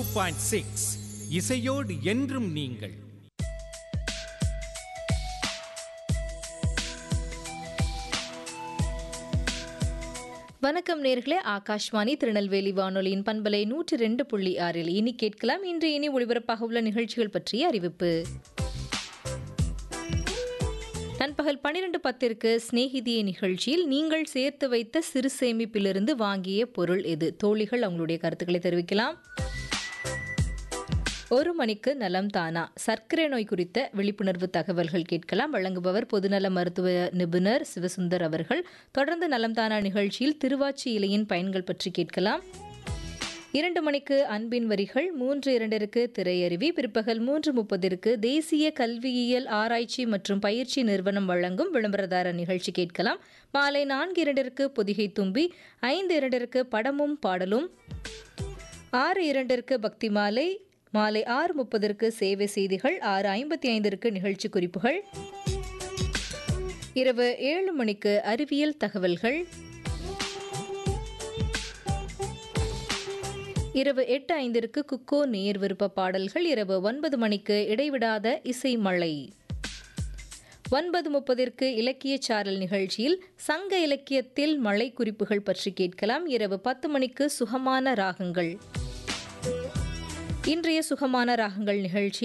point six இசையோடு என்றும் நீங்கள் வணக்கம் நேர்களே ஆகாஷ்வாணி திருநெல்வேலி வானொலியின் பண்பலை நூற்றி ரெண்டு புள்ளி ஆறில் இனி கேட்கலாம் இன்று இனி ஒளிபரப்பாக உள்ள நிகழ்ச்சிகள் பற்றிய அறிவிப்பு நண்பகல் பன்னிரண்டு பத்திற்கு சிநேகிதிய நிகழ்ச்சியில் நீங்கள் சேர்த்து வைத்த சிறு சேமிப்பிலிருந்து வாங்கிய பொருள் எது தோழிகள் அவங்களுடைய கருத்துக்களை தெரிவிக்கலாம் ஒரு மணிக்கு நலம் தானா சர்க்கரை நோய் குறித்த விழிப்புணர்வு தகவல்கள் கேட்கலாம் வழங்குபவர் பொதுநல மருத்துவ நிபுணர் சிவசுந்தர் அவர்கள் தொடர்ந்து நலம் தானா நிகழ்ச்சியில் திருவாச்சி இலையின் பயன்கள் பற்றி கேட்கலாம் இரண்டு மணிக்கு அன்பின் வரிகள் மூன்று இரண்டிற்கு திரையருவி பிற்பகல் மூன்று முப்பதிற்கு தேசிய கல்வியியல் ஆராய்ச்சி மற்றும் பயிற்சி நிறுவனம் வழங்கும் விளம்பரதார நிகழ்ச்சி கேட்கலாம் மாலை நான்கு இரண்டிற்கு பொதிகை தும்பி ஐந்து இரண்டிற்கு படமும் பாடலும் ஆறு இரண்டிற்கு பக்தி மாலை மாலை ஆறு முப்பதற்கு சேவை செய்திகள் ஆறு ஐம்பத்தி ஐந்திற்கு நிகழ்ச்சி குறிப்புகள் இரவு ஏழு மணிக்கு அறிவியல் தகவல்கள் இரவு எட்டு ஐந்திற்கு குக்கோ நேர் விருப்ப பாடல்கள் இரவு ஒன்பது மணிக்கு இடைவிடாத இசை மழை ஒன்பது முப்பதிற்கு இலக்கிய சாரல் நிகழ்ச்சியில் சங்க இலக்கியத்தில் மழை குறிப்புகள் பற்றி கேட்கலாம் இரவு பத்து மணிக்கு சுகமான ராகங்கள் இன்றைய சுகமான ராகங்கள் நிகழ்ச்சி